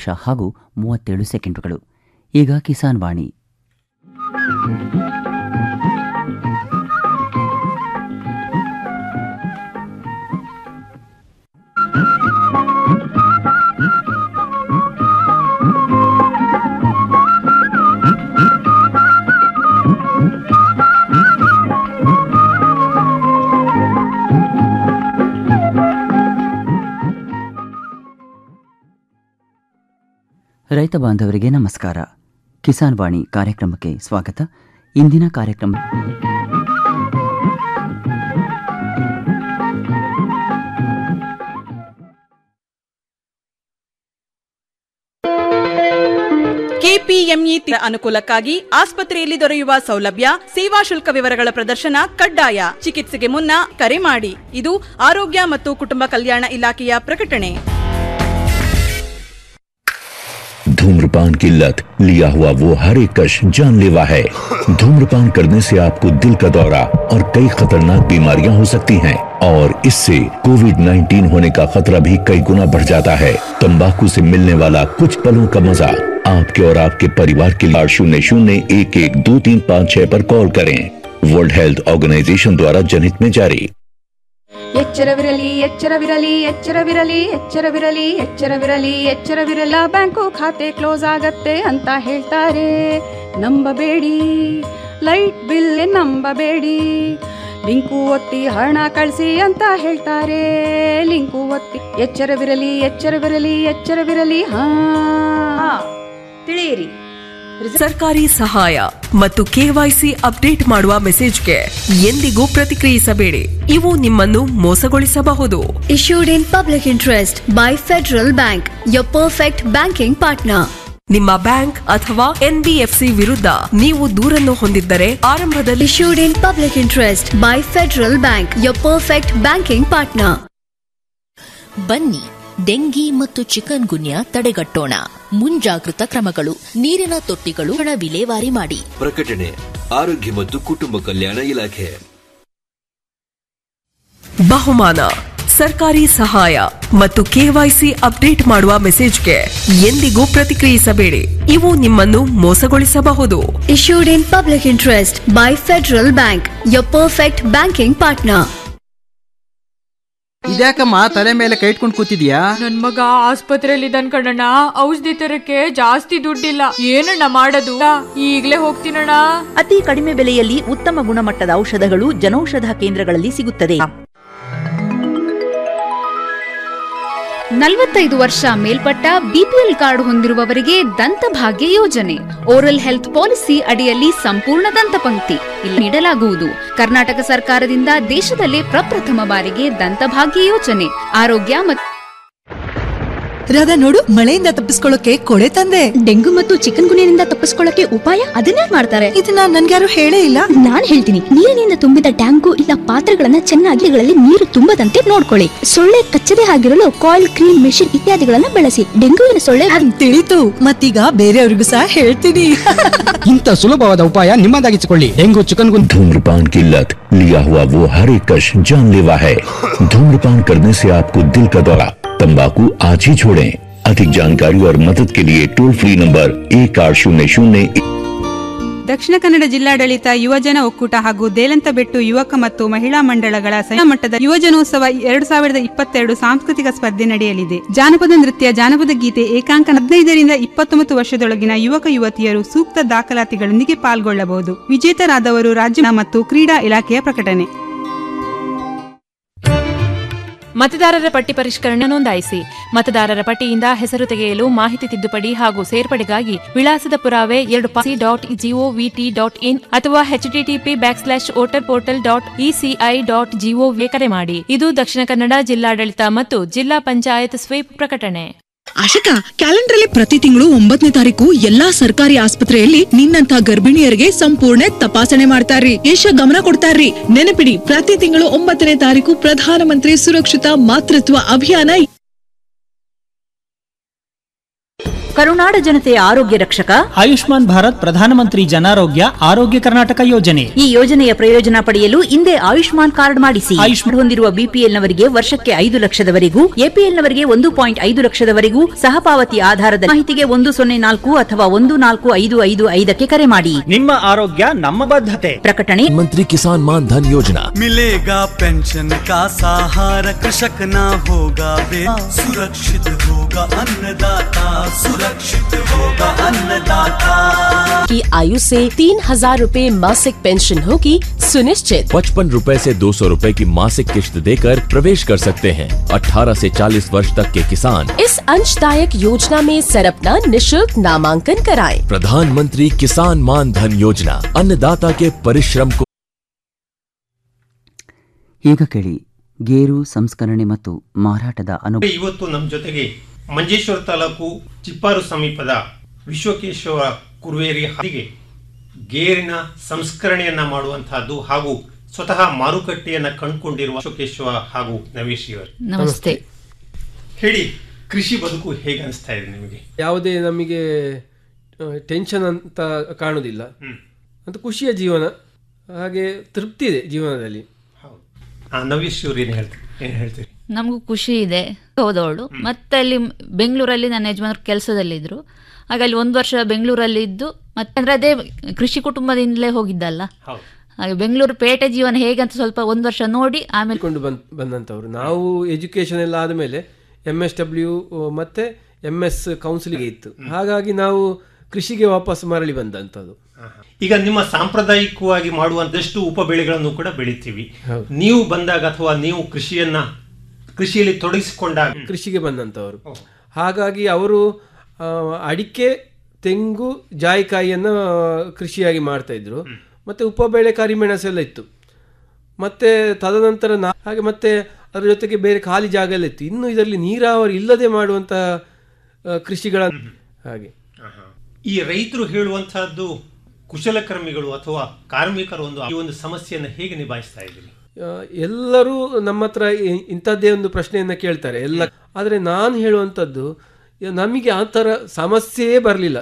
ನಿಮಿಷ ಹಾಗೂ ಮೂವತ್ತೇಳು ಸೆಕೆಂಡುಗಳು ಈಗ ಕಿಸಾನ್ ವಾಣಿ ರೈತ ಬಾಂಧವರಿಗೆ ನಮಸ್ಕಾರ ಕಿಸಾನ್ ವಾಣಿ ಕಾರ್ಯಕ್ರಮಕ್ಕೆ ಸ್ವಾಗತ ಇಂದಿನ ಕಾರ್ಯಕ್ರಮ ಕೆಪಿಎಂಇ ತಿ- ಅನುಕೂಲಕ್ಕಾಗಿ ಆಸ್ಪತ್ರೆಯಲ್ಲಿ ದೊರೆಯುವ ಸೌಲಭ್ಯ ಸೇವಾ ಶುಲ್ಕ ವಿವರಗಳ ಪ್ರದರ್ಶನ ಕಡ್ಡಾಯ ಚಿಕಿತ್ಸೆಗೆ ಮುನ್ನ ಕರೆ ಮಾಡಿ ಇದು ಆರೋಗ್ಯ ಮತ್ತು ಕುಟುಂಬ ಕಲ್ಯಾಣ ಇಲಾಖೆಯ ಪ್ರಕಟಣೆ धूम्रपान की लत लिया हुआ वो हर एक कश जानलेवा है धूम्रपान करने से आपको दिल का दौरा और कई खतरनाक बीमारियां हो सकती हैं और इससे कोविड 19 होने का खतरा भी कई गुना बढ़ जाता है तंबाकू से मिलने वाला कुछ पलों का मजा आपके और आपके परिवार के लिए शून्य शून्य एक एक दो तीन पाँच छह पर कॉल करें वर्ल्ड हेल्थ ऑर्गेनाइजेशन द्वारा जनहित में जारी ಎಚ್ಚರವಿರಲಿ ಎಚ್ಚರವಿರಲಿ ಎಚ್ಚರವಿರಲಿ ಎಚ್ಚರವಿರಲಿ ಎಚ್ಚರವಿರಲಿ ಎಚ್ಚರವಿರಲ್ಲ ಬ್ಯಾಂಕು ಖಾತೆ ಕ್ಲೋಸ್ ಆಗತ್ತೆ ಅಂತ ಹೇಳ್ತಾರೆ ನಂಬಬೇಡಿ ಲೈಟ್ ಬಿಲ್ ನಂಬಬೇಡಿ ಲಿಂಕು ಒತ್ತಿ ಹಣ ಕಳಿಸಿ ಅಂತ ಹೇಳ್ತಾರೆ ಲಿಂಕು ಒತ್ತಿ ಎಚ್ಚರವಿರಲಿ ಎಚ್ಚರವಿರಲಿ ಎಚ್ಚರವಿರಲಿ ಹಾ ತಿಳಿಯಿರಿ ಸರ್ಕಾರಿ ಸಹಾಯ ಮತ್ತು ಕೆವೈಸಿ ಅಪ್ಡೇಟ್ ಮಾಡುವ ಮೆಸೇಜ್ಗೆ ಎಂದಿಗೂ ಪ್ರತಿಕ್ರಿಯಿಸಬೇಡಿ ಇವು ನಿಮ್ಮನ್ನು ಮೋಸಗೊಳಿಸಬಹುದು issued in public interest by Federal Bank, your perfect banking partner. ನಿಮ್ಮ ಬ್ಯಾಂಕ್ ಅಥವಾ ಎನ್ಬಿಎಫ್ಸಿ ವಿರುದ್ಧ ನೀವು ದೂರನ್ನು ಹೊಂದಿದ್ದರೆ ಆರಂಭದಲ್ಲಿ Issued in public interest by Federal Bank, your perfect banking partner. ಬನ್ನಿ ಡೆಂಗಿ ಮತ್ತು ಚಿಕನ್ ಗುನ್ಯಾ ತಡೆಗಟ್ಟೋಣ ಮುಂಜಾಗೃತ ಕ್ರಮಗಳು ನೀರಿನ ತೊಟ್ಟಿಗಳು ಹಣ ವಿಲೇವಾರಿ ಮಾಡಿ ಪ್ರಕಟಣೆ ಆರೋಗ್ಯ ಮತ್ತು ಕುಟುಂಬ ಕಲ್ಯಾಣ ಇಲಾಖೆ ಬಹುಮಾನ ಸರ್ಕಾರಿ ಸಹಾಯ ಮತ್ತು ಕೆವೈಸಿ ಅಪ್ಡೇಟ್ ಮಾಡುವ ಮೆಸೇಜ್ಗೆ ಎಂದಿಗೂ ಪ್ರತಿಕ್ರಿಯಿಸಬೇಡಿ ಇವು ನಿಮ್ಮನ್ನು ಮೋಸಗೊಳಿಸಬಹುದು Issued in public interest by Federal Bank, your perfect banking partner. ಇದ್ಯಾಕಮ್ಮ ತಲೆ ಮೇಲೆ ಕೈ ಇಟ್ಕೊಂಡು ಕೂತಿದ್ಯಾ ನನ್ ಮಗ ಆಸ್ಪತ್ರೆಯಲ್ಲಿ ಇದ್ದಾನ್ ಕಣಣ್ಣ ಔಷಧಿ ತರಕ್ಕೆ ಜಾಸ್ತಿ ದುಡ್ಡಿಲ್ಲ ಏನಣ್ಣ ಮಾಡೋದು ಈಗ್ಲೇ ಹೋಗ್ತೀನಣ್ಣ ಅತಿ ಕಡಿಮೆ ಬೆಲೆಯಲ್ಲಿ ಉತ್ತಮ ಗುಣಮಟ್ಟದ ಔಷಧಗಳು ಜನೌಷಧ ಕೇಂದ್ರಗಳಲ್ಲಿ ಸಿಗುತ್ತದೆ ನಲವತ್ತೈದು ವರ್ಷ ಮೇಲ್ಪಟ್ಟ ಬಿಪಿಎಲ್ ಕಾರ್ಡ್ ಹೊಂದಿರುವವರಿಗೆ ದಂತಭಾಗ್ಯ ಯೋಜನೆ ಓರಲ್ ಹೆಲ್ತ್ ಪಾಲಿಸಿ ಅಡಿಯಲ್ಲಿ ಸಂಪೂರ್ಣ ದಂತಪಂಕ್ತಿ ಇಲ್ಲಿ ನೀಡಲಾಗುವುದು ಕರ್ನಾಟಕ ಸರ್ಕಾರದಿಂದ ದೇಶದಲ್ಲೇ ಪ್ರಪ್ರಥಮ ಬಾರಿಗೆ ದಂತಭಾಗ್ಯ ಯೋಜನೆ ಆರೋಗ್ಯ ಮತ್ತು ರಾಧಾ ನೋಡು ಮಳೆಯಿಂದ ತಪ್ಪಿಸ್ಕೊಳ್ಳೋಕೆ ಕೊಡೆ ತಂದೆ ಡೆಂಗು ಮತ್ತು ಚಿಕನ್ ಗುನಿಯಿಂದ ತಪ್ಪಿಸ್ಕೊಳ್ಳಕ್ಕೆ ಉಪಾಯ ಅದನ್ನೇ ಮಾಡ್ತಾರೆ ಇದನ್ನ ನನ್ಗ್ಯಾರು ಹೇಳೇ ಇಲ್ಲ ನಾನ್ ಹೇಳ್ತೀನಿ ನೀರಿನಿಂದ ತುಂಬಿದ ಟ್ಯಾಂಕು ಇಲ್ಲ ಪಾತ್ರೆಗಳನ್ನ ಚೆನ್ನಾಗಿ ಅವುಗಳಲ್ಲಿ ನೀರು ತುಂಬದಂತೆ ನೋಡ್ಕೊಳ್ಳಿ ಸೊಳ್ಳೆ ಕಚ್ಚದೆ ಆಗಿರಲು ಕಾಯಿಲ್ ಕ್ರೀಮ್ ಮೆಷಿನ್ ಇತ್ಯಾದಿಗಳನ್ನ ಬಳಸಿ ಡೆಂಗುವಿನ ಸೊಳ್ಳೆ ತಿಳಿತು ಮತ್ತೀಗ ಬೇರೆಯವ್ರಿಗೂ ಸಹ ಹೇಳ್ತೀನಿ ಇಂಥ ಸುಲಭವಾದ ಉಪಾಯ ನಿಮ್ಮದಾಗಿಸಿಕೊಳ್ಳಿ ಡೆಂಗು ಚಿಕನ್ धूम्रपान की लत लिया हुआ वो हर एक कश जानलेवा है धूम्रपान करने से आपको दिल का दौरा तंबाकू आज ही छोड़ें अधिक जानकारी और मदद के लिए टोल फ्री नंबर एक आठ शून्य शून्य ದಕ್ಷಿಣ ಕನ್ನಡ ಜಿಲ್ಲಾಡಳಿತ ಯುವಜನ ಒಕ್ಕೂಟ ಹಾಗೂ ದೇಲಂತಬೆಟ್ಟು ಯುವಕ ಮತ್ತು ಮಹಿಳಾ ಮಂಡಳಗಳ ಸಂಘ ಮಟ್ಟದ ಯುವಜನೋತ್ಸವ ಎರಡು ಸಾವಿರದ ಇಪ್ಪತ್ತೆರಡು ಸಾಂಸ್ಕೃತಿಕ ಸ್ಪರ್ಧೆ ನಡೆಯಲಿದೆ ಜಾನಪದ ನೃತ್ಯ ಜಾನಪದ ಗೀತೆ ಏಕಾಂಕ ಹದಿನೈದರಿಂದ ಇಪ್ಪತ್ತೊಂಬತ್ತು ವರ್ಷದೊಳಗಿನ ಯುವಕ ಯುವತಿಯರು ಸೂಕ್ತ ದಾಖಲಾತಿಗಳೊಂದಿಗೆ ಪಾಲ್ಗೊಳ್ಳಬಹುದು ವಿಜೇತರಾದವರು ರಾಜ್ಯ ಮತ್ತು ಕ್ರೀಡಾ ಇಲಾಖೆಯ ಪ್ರಕಟಣೆ ಮತದಾರರ ಪಟ್ಟಿ ಪರಿಷ್ಕರಣೆ ನೋಂದಾಯಿಸಿ ಮತದಾರರ ಪಟ್ಟಿಯಿಂದ ಹೆಸರು ತೆಗೆಯಲು ಮಾಹಿತಿ ತಿದ್ದುಪಡಿ ಹಾಗೂ ಸೇರ್ಪಡೆಗಾಗಿ ವಿಳಾಸದ ಪುರಾವೆ ಎರಡು ಪಾಸಿ ಡಾಟ್ ಜಿಒವಿಟಿ ಡಾಟ್ ಇನ್ ಅಥವಾ HDTP back slash voter portal dot ECI dot GOV ಕರೆ ಮಾಡಿ ಇದು ದಕ್ಷಿಣ ಕನ್ನಡ ಜಿಲ್ಲಾಡಳಿತ ಮತ್ತು ಜಿಲ್ಲಾ ಪಂಚಾಯತ್ ಸ್ವೀಪ್ ಪ್ರಕಟಣೆ ಆಶಿಕಾ ಕ್ಯಾಲೆಂಡರ್ ಅಲ್ಲಿ ಪ್ರತಿ ತಿಂಗಳು ಒಂಬತ್ತನೇ ತಾರೀಕು ಎಲ್ಲಾ ಸರ್ಕಾರಿ ಆಸ್ಪತ್ರೆಯಲ್ಲಿ ನಿನ್ನಂತ ಗರ್ಭಿಣಿಯರಿಗೆ ಸಂಪೂರ್ಣ ತಪಾಸಣೆ ಮಾಡ್ತಾರ್ರಿ ಯಶ ಗಮನ ಕೊಡ್ತಾರ್ರಿ ನೆನಪಿಡಿ ಪ್ರತಿ ತಿಂಗಳು ಒಂಬತ್ತನೇ ತಾರೀಕು ಪ್ರಧಾನಮಂತ್ರಿ ಸುರಕ್ಷಿತ ಮಾತೃತ್ವ ಅಭಿಯಾನ ಕರುನಾಡ ಜನತೆಯ ಆರೋಗ್ಯ ರಕ್ಷಕ ಆಯುಷ್ಮಾನ್ ಭಾರತ್ ಪ್ರಧಾನಮಂತ್ರಿ ಜನಾರೋಗ್ಯ ಆರೋಗ್ಯ ಕರ್ನಾಟಕ ಯೋಜನೆ ಈ ಯೋಜನೆಯ ಪ್ರಯೋಜನ ಪಡೆಯಲು ಹಿಂದೆ ಆಯುಷ್ಮಾನ್ ಕಾರ್ಡ್ ಮಾಡಿಸಿ ಆಯುಷ್ಮಾನ್ ಹೊಂದಿರುವ ಬಿಪಿಎಲ್ ನವರಿಗೆ ವರ್ಷಕ್ಕೆ ಐದು ಲಕ್ಷದವರೆಗೂ ಎಪಿಎಲ್ ನವರಿಗೆ ಒಂದು ಪಾಯಿಂಟ್ ಐದು ಲಕ್ಷದವರೆಗೂ ಸಹಪಾವತಿ ಆಧಾರದ ಮಾಹಿತಿಗೆ ಒಂದು ಸೊನ್ನೆ ನಾಲ್ಕು ಅಥವಾ ಒಂದು ನಾಲ್ಕು ಐದು ಐದು ಐದಕ್ಕೆ ಕರೆ ಮಾಡಿ ನಿಮ್ಮ ಆರೋಗ್ಯ ನಮ್ಮ ಬದ್ಧತೆ ಪ್ರಕಟಣೆ मंत्री किसान मान धन योजना मिलेगा पेंशन का सहारा कृषक ना होगा बे सुरक्षित होगा अन्नदाता सुरक्षित होगा अन्नदाता की आयु से तीन हजार रूपए मासिक पेंशन होगी सुनिश्चित पचपन रूपए से दो सौ रूपए की मासिक किश्त देकर प्रवेश कर सकते हैं 18 से 40 वर्ष तक के किसान इस अंशदायक योजना में सर अपना निशुल्क नामांकन कराएं। प्रधानमंत्री किसान मान धन योजना अन्नदाता के परिश्रम को ಈಗ ಕೇಳಿ ಗೇರು ಸಂಸ್ಕರಣೆ ಮತ್ತು ಮಾರಾಟದ ಅನುಭವ ಇವತ್ತು ನಮ್ಮ ಜೊತೆಗೆ ಮಂಜೇಶ್ವರ ತಾಲೂಕು ಚಿಪ್ಪಾರು ಸಮೀಪದ ವಿಶ್ವಕೇಶ್ವರ ಕುರ್ವೇರಿ ಹಾದಿಗೆ ಗೇರಿನ ಸಂಸ್ಕರಣೆಯನ್ನ ಮಾಡುವಂತಹದ್ದು ಹಾಗೂ ಸ್ವತಃ ಮಾರುಕಟ್ಟೆಯನ್ನ ಕಂಡುಕೊಂಡಿರುವ ವಿಶ್ವಕೇಶ್ವರ ಹಾಗೂ ನವೀಶ್ ಇವರು ನಮಸ್ತೆ ಹೇಳಿ ಕೃಷಿ ಬದುಕು ಹೇಗೆ ಅನಿಸ್ತಾ ಇದೆ ನಿಮಗೆ ಯಾವುದೇ ನಮಗೆ ಟೆನ್ಷನ್ ಅಂತ ಕಾಣುವುದಿಲ್ಲ ಅಂತ ಖುಷಿಯ ಜೀವನ ಹಾಗೆ ತೃಪ್ತಿ ಇದೆ ಜೀವನದಲ್ಲಿ ಆ, ನವೀಶ್ ಇವ್ರು ಏನು ಹೇಳ್ತೀರಿ ಏನು ಹೇಳ್ತೀರಿ ನಮಗೂ ಖುಷಿ ಇದೆ ಹೋದವಳು ಮತ್ತೆ ಅಲ್ಲಿ ಬೆಂಗಳೂರಲ್ಲಿ ನನ್ನ ಯಜಮಾನರು ಕೆಲಸದಲ್ಲಿದ್ದರು ಆಗ ಅಲ್ಲಿ ಒಂದು ವರ್ಷ ಬೆಂಗಳೂರಲ್ಲಿ ಇದ್ದು ಮತ್ತೆ ಅಂದ್ರೆ ಅದೇ ಕೃಷಿ ಕುಟುಂಬದಿಂದಲೇ ಹೋಗಿದ್ದಲ್ಲ ಹಾಗೆ ಬೆಂಗಳೂರು ಪೇಟೆ ಜೀವನ ಹೇಗಂತ ಸ್ವಲ್ಪ ಒಂದು ವರ್ಷ ನೋಡಿ ಆಮೇಲೆ ಕೊಂಡು ಬಂದ್ ಬಂದಂಥವ್ರು ನಾವು ಎಜುಕೇಶನ್ ಎಲ್ಲ ಆದಮೇಲೆ ಎಮ್ ಎಸ್ ಡಬ್ಲ್ಯೂ ಮತ್ತೆ ಎಮ್ ಎಸ್ ಕೌನ್ಸಿಲಿಗೆ ಇತ್ತು ಹಾಗಾಗಿ ನಾವು ಕೃಷಿಗೆ ವಾಪಸ್ ಮರಳಿ ಬಂದಂಥದ್ದು ಈಗ ನಿಮ್ಮ ಸಾಂಪ್ರದಾಯಿಕವಾಗಿ ಮಾಡುವಂತಷ್ಟು ಉಪ ಬೆಳೆಗಳನ್ನು ಕೂಡ ಬೆಳಿತೀವಿ ಹೌದು. ನೀವು ಬಂದಾಗ ಅಥವಾ ನೀವು ಕೃಷಿಯನ್ನ ಕೃಷಿಯಲ್ಲಿ ತೊಡಗಿಸಿಕೊಂಡಾಗ ಕೃಷಿಗೆ ಬಂದಂಥವ್ರು ಹಾಗಾಗಿ ಅವರು ಆ, ಅಡಿಕೆ ತೆಂಗು ಜಾಯಿಕಾಯಿಯನ್ನು ಕೃಷಿಯಾಗಿ ಮಾಡ್ತಾ ಇದ್ರು ಮತ್ತೆ ಉಪಬೆಳೆ ಕರಿಮೆಣಸು ಎಲ್ಲ ಇತ್ತು ಮತ್ತೆ ತದನಂತರ ನಾ ಹಾಗೆ ಮತ್ತೆ ಅದರ ಜೊತೆಗೆ ಬೇರೆ ಖಾಲಿ ಜಾಗ ಎಲ್ಲ ಇತ್ತು ಇನ್ನು ಇದರಲ್ಲಿ ನೀರಾವರಿ ಇಲ್ಲದೆ ಮಾಡುವಂತಹ ಆ, ಕೃಷಿಗಳ ಹಾಗೆ ಈ ರೈತರು ಹೇಳುವಂತಹದ್ದು ಕುಶಲಕರ್ಮಿಗಳು ಅಥವಾ ಕಾರ್ಮಿಕರು ಒಂದು ಈ ಒಂದು ಸಮಸ್ಯೆಯನ್ನು ಹೇಗೆ ನಿಭಾಯಿಸ್ತಾ ಇದ್ದೀರಿ ಆ, ಎಲ್ಲರೂ ನಮ್ಮ ಹತ್ರ ಇ- ಇಂಥದ್ದೇ ಒಂದು ಪ್ರಶ್ನೆಯನ್ನ ಕೇಳ್ತಾರೆ ಎಲ್ಲ ಆದರೆ ನಾನು ಹೇಳುವಂಥದ್ದು ಯ- ನಮಗೆ ಆ ಥರ ಸಮಸ್ಯೆಯೇ ಬರಲಿಲ್ಲ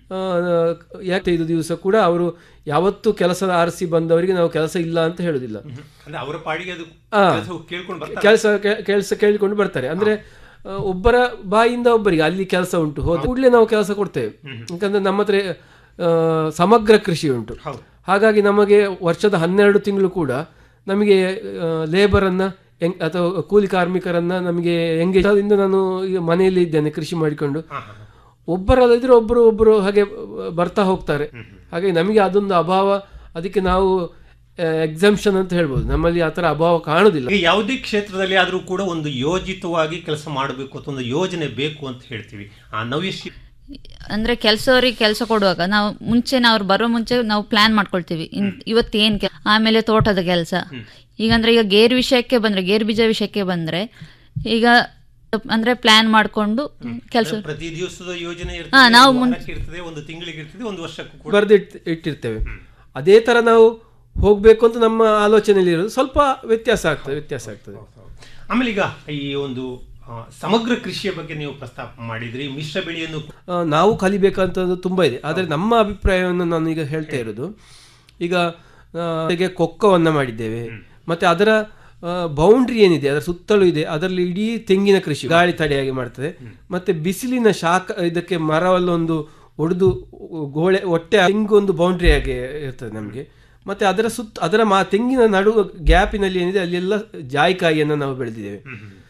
ಯಾಕೈದು ದಿವಸ ಕೂಡ ಅವರು ಯಾವತ್ತೂ ಕೆಲಸ ಆರಿಸಿ ಬಂದವರಿಗೆ ನಾವು ಕೆಲಸ ಇಲ್ಲ ಅಂತ ಹೇಳುದಿಲ್ಲ ಅಂದ್ರೆ ಅವರ ಪಾಡಿಗೆ ಅದು ಆ, ಕೆಲಸ ಕೇಳ್ಕೊಂಡು ಬರ್ತಾರೆ ಕೆಲಸ ಕೆಲಸ ಕೇಳಿಕೊಂಡು ಬರ್ತಾರೆ ಅಂದ್ರೆ ಆ, ಒಬ್ಬರ ಬಾಯಿಂದ ಒಬ್ಬರಿಗೆ ಅಲ್ಲಿ ಕೆಲಸ ಉಂಟು ಹೋದ ಕೂಡಲೇ ನಾವು ಕೆಲಸ ಕೊಡ್ತೇವೆ ಯಾಕಂದ್ರೆ ನಮ್ಮ ಹತ್ರ ಆ, ಸಮಗ್ರ ಕೃಷಿ ಉಂಟು ಹಾಗಾಗಿ ನಮಗೆ ವರ್ಷದ ಹನ್ನೆರಡು ತಿಂಗಳು ಕೂಡ ನಮಗೆ ಲೇಬರನ್ನ ಎಂಗ್- ಅಥವಾ ಕೂಲಿ ಕಾರ್ಮಿಕರನ್ನ ನಮಗೆ ಎಂಗೇಜ್ ಇಂದ ನಾನು ಈಗ ಮನೆಯಲ್ಲಿ ಇದ್ದೇನೆ ಕೃಷಿ ಮಾಡಿಕೊಂಡು ಒಬ್ಬರಲ್ಲಿದ್ರೆ ಒಬ್ಬರು ಒಬ್ಬರು ಹಾಗೆ ಬರ್ತಾ ಹೋಗ್ತಾರೆ ಹಾಗೆ ನಮಗೆ ಅದೊಂದು ಅಭಾವ ಅದಕ್ಕೆ ನಾವು ಎಕ್ಸಾಮ್ಷನ್ ಅಂತ ಹೇಳ್ಬೋದು ನಮ್ಮಲ್ಲಿ ಆ ಥರ ಅಭಾವ ಕಾಣುದಿಲ್ಲ ಈಗ ಯಾವುದೇ ಕ್ಷೇತ್ರದಲ್ಲಿ ಆದರೂ ಕೂಡ ಒಂದು ಯೋಜಿತವಾಗಿ ಕೆಲಸ ಮಾಡಬೇಕು ಅಂತ ಒಂದು ಯೋಜನೆ ಬೇಕು ಅಂತ ಹೇಳ್ತೀವಿ ಆ ನವ್ಯಶಿ ಅಂದ್ರೆ ಕೆಲಸದವ್ರಿಗೆ ಕೆಲಸ ಕೊಡುವಾಗ ನಾವು ಮುಂಚೆ ಅವ್ರು ಬರೋ ಮುಂಚೆ ನಾವು ಪ್ಲಾನ್ ಮಾಡ್ಕೊಳ್ತೀವಿ ಇನ್- ಇವತ್ತು ಏನ್ ಕೆಲ್- ಆಮೇಲೆ ತೋಟದ ಕೆಲಸ ಈಗ ಅಂದ್ರೆ ಈಗ ಗೇರ್ ವಿಷಯಕ್ಕೆ ಬಂದ್ರೆ ಗೇರ್ ಬೀಜ ವಿಷಯಕ್ಕೆ ಬಂದ್ರೆ ಈಗ ಅಂದ್ರೆ ಪ್ಲಾನ್ ಮಾಡ್ಕೊಂಡು ಕೆಲಸ ಪ್ರತಿ ದಿವಸದ ಯೋಜನೆ ಹಾ, ಇರ್ತದೆ ನಾವು ಒಂದು ಮುನ್- ವಾರಕ್ಕೆ ಇರ್ತದೆ ಒಂದು ತಿಂಗಳಿಗೆ ಇರ್ತದೆ ಒಂದು ವರ್ಷಕ್ಕೂ ಕೂಡ ಬರೆದು ಇಟ್ಟಿರ್ತೇವೆ ಅದೇ ತರ ನಾವು ಹೋಗ್ಬೇಕು ಅಂತ ನಮ್ಮ ಆಲೋಚನೆಯಲ್ಲಿ ಇರೋದು ಸ್ವಲ್ಪ ವ್ಯತ್ಯಾಸ ಆಗ್ತದೆ ವ್ಯತ್ಯಾಸ ಆಗ್ತದೆ ಆಮೇಲೆ ಈಗ ಈ ಒಂದು ಆ, ಸಮಗ್ರ ಕೃಷಿಯ ಬಗ್ಗೆ ನೀವು ಪ್ರಸ್ತಾಪ ಮಾಡಿದ್ರಿ ಮಿಶ್ರ ಬೆಳೆಯನ್ನು ಆ, ನಾವು ಕಲಿಬೇಕಂತದ್ದು ತುಂಬ ಇದೆ ಆದರೆ ನಮ್ಮ ಅಭಿಪ್ರಾಯವನ್ನು ನಾನು ಈಗ ಹೇಳ್ತಾ ಇರೋದು ಈಗ ಆ, ಈಗ ಕೊಕ್ಕವನ್ನು ಮಾಡಿದ್ದೇವೆ ಮತ್ತೆ ಅದರ ಬೌಂಡ್ರಿ ಏನಿದೆ ಅದರ ಸುತ್ತಲೂ ಇದೆ ಅದರಲ್ಲಿ ಇಡೀ ತೆಂಗಿನ ಕೃಷಿ ಗಾಳಿ ತಡೆಯಾಗಿ ಮಾಡ್ತದೆ ಮತ್ತೆ ಬಿಸಿಲಿನ ಶಾಖ ಇದಕ್ಕೆ ಮರವಲ್ಲೊಂದು ಒಡೆದು ಗೋಳೆ ಹೊಟ್ಟೆ ತೆಂಗು ಒಂದು ಬೌಂಡ್ರಿ ಆಗಿ ಇರ್ತದೆ ನಮಗೆ ಮತ್ತೆ ಅದರ ಸುತ್ತ ಅದರ ಮಾ ತೆಂಗಿನ ನಡು ಗ್ಯಾಪಿನಲ್ಲಿ ಏನಿದೆ ಅಲ್ಲೆಲ್ಲ ಜಾಯಿಕಾಯಿಯನ್ನು ನಾವು ಬೆಳೆದಿದ್ದೇವೆ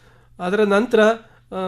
ಅದರ ನಂತರ ಆ,